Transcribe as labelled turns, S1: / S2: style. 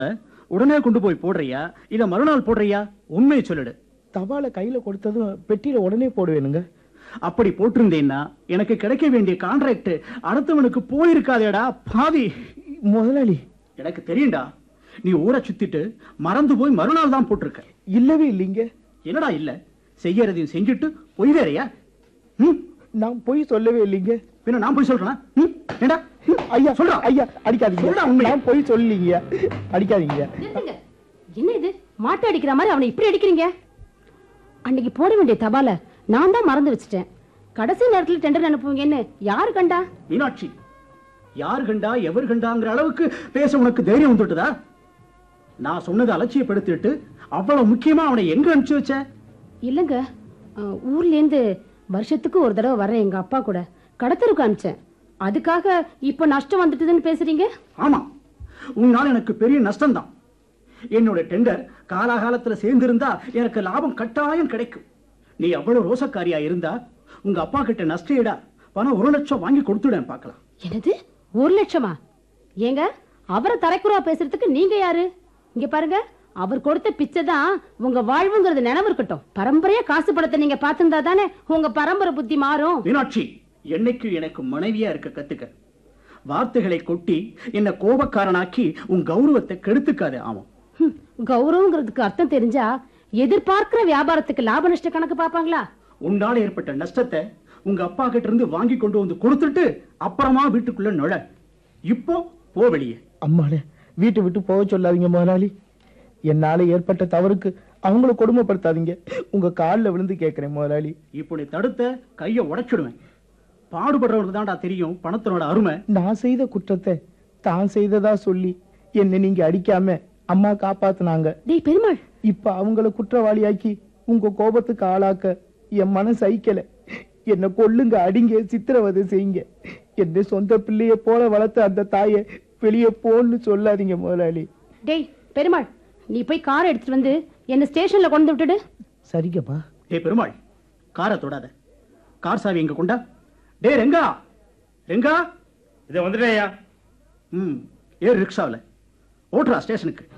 S1: உடனே கொண்டு போய் போடுறியா இல்ல மறுநாள் போடுறியா உண்மையை சொல்லிடு
S2: தபால கையில கொடுத்ததும் பெட்டியில உடனே போடுவேனுங்க
S1: அப்படி போட்டிருந்தேன்னா எனக்கு கிடைக்க வேண்டிய கான்ட்ராக்ட் அடுத்தவனுக்கு போயிருக்காதேடா பாவி
S2: முதலாளி
S1: எனக்கு தெரியும்டா நீ ஊரை சுத்திட்டு மறந்து போய் மறுநாள் தான் போட்டிருக்க
S2: இல்லவே இல்லைங்க
S1: என்னடா இல்ல செய்யறதையும் செஞ்சுட்டு பொய் வேறையா ம்
S2: நான் போய் சொல்லவே இல்லைங்க
S1: பின்ன நான் போய் சொல்றேனா ம் ஏண்டா
S2: ஐயா
S1: சொல்றா.
S2: ஐயா அடிக்காதீங்க
S1: சொல்றா உண்மையை.
S2: நான் போய் சொல்லீங்க அடிக்காதீங்க
S3: நிறுத்துங்க. என்ன இது மாட்டை அடிக்கிற மாதிரி அவனை இப்படி அடிக்கிறீங்க அன்னைக்கு போட வேண்டிய தபால நான் தான் மறந்து வச்சுட்டேன் கடைசி நேரத்துல டெண்டர் அனுப்புவீங்கன்னு யாரு கண்டா
S1: மீனாட்சி யார் கண்டா எவர் கண்டாங்கிற அளவுக்கு பேச உனக்கு தைரியம் வந்துட்டுதா நான் சொன்னதை அலட்சியப்படுத்திட்டு அவ்வளவு முக்கியமா அவனை எங்க அனுப்பிச்சு வச்ச
S3: இல்லைங்க அஹ், ஊர்ல இருந்து வருஷத்துக்கு ஒரு தடவை வர்றேன் எங்க அப்பா கூட கடத்தருக்கு அனுப்பிச்சேன் அதுக்காக இப்ப நஷ்டம் வந்துட்டுதுன்னு பேசுறீங்க
S1: ஆமா உன்னால எனக்கு பெரிய நஷ்டம்தான் என்னோட டெண்டர் காலாகாலத்துல சேர்ந்திருந்தா எனக்கு லாபம் கட்டாயம் கிடைக்கும் நீ அவ்வளவு ரோசக்காரியா இருந்தா உங்க அப்பா கிட்ட நஷ்டீடா பணம் ஒரு லட்சம் வாங்கி கொடுத்துடேன் பார்க்கலாம்
S3: என்னது ஒரு லட்சமா ஏங்க அவரை தரைக்குறவா பேசுறதுக்கு நீங்க யாரு இங்க பாருங்க அவர் கொடுத்த பிச்சை தான் உங்க வாழ்வுங்கிறது நினைவு இருக்கட்டும் பரம்பரையா காசு படத்தை நீங்க பார்த்திருந்தா தானே உங்க பரம்பரை புத்தி மாறும்
S1: மீனாட்சி என்னைக்கு எனக்கு மனைவியா இருக்க கத்துக்க வார்த்தைகளை கொட்டி என்ன கோபக்காரனாக்கி உன் கௌரவத்தை கெடுத்துக்காதே ஆமாம்
S3: ஹம், கௌரவங்கிறதுக்கு அர்த்தம் தெரிஞ்சா எதிர்பார்க்கிற வியாபாரத்துக்கு லாப நஷ்ட கணக்கு பாப்பாங்களா
S1: உன்னால ஏற்பட்ட நஷ்டத்தை உங்க அப்பா கிட்ட இருந்து வாங்கி கொண்டு வந்து கொடுத்துட்டு அப்புறமா வீட்டுக்குள்ள நுழ இப்போ போ வெளியே
S2: அம்மாடே வீட்டை விட்டு போக சொல்லாதீங்க முதலாளி என்னால ஏற்பட்ட தவறுக்கு அவங்கள கொடுமைப்படுத்தாதீங்க உங்க காலில் விழுந்து கேட்கிறேன் முதலாளி
S1: இப்படி தடுத்த கைய உடைச்சிடுவேன் பாடுபடுறவனுக்கு தான்டா தெரியும் பணத்தினோட அருமை
S2: நான் செய்த குற்றத்தை தான் செய்ததா சொல்லி என்னை நீங்க அடிக்காம அம்மா காப்பாத்துனாங்க
S3: டேய் பெருமாள்
S2: இப்ப அவங்கள குற்றவாளியாக்கி உங்க கோபத்துக்கு ஆளாக்க என் மனசு சகிக்கல என்னை கொல்லுங்க அடிங்க சித்திரவதை செய்யுங்க என்னை சொந்த பிள்ளைய போல வளர்த்த அந்த தாயை வெளியே போன்னு சொல்லாதீங்க முதலாளி
S3: டேய் பெருமாள் நீ போய் கார் எடுத்துட்டு வந்து என்ன ஸ்டேஷன்ல கொண்டு விட்டுடு
S2: சரிங்கப்பா
S1: டே பெருமாள் காரை தொடாத கார் சாவி எங்க கொண்டா டே ரெங்கா ரெங்கா
S4: இதை வந்துட்டேயா
S1: ம் ஏறு ரிக்ஷாவில் ஓட்டுறா ஸ்டேஷனுக்கு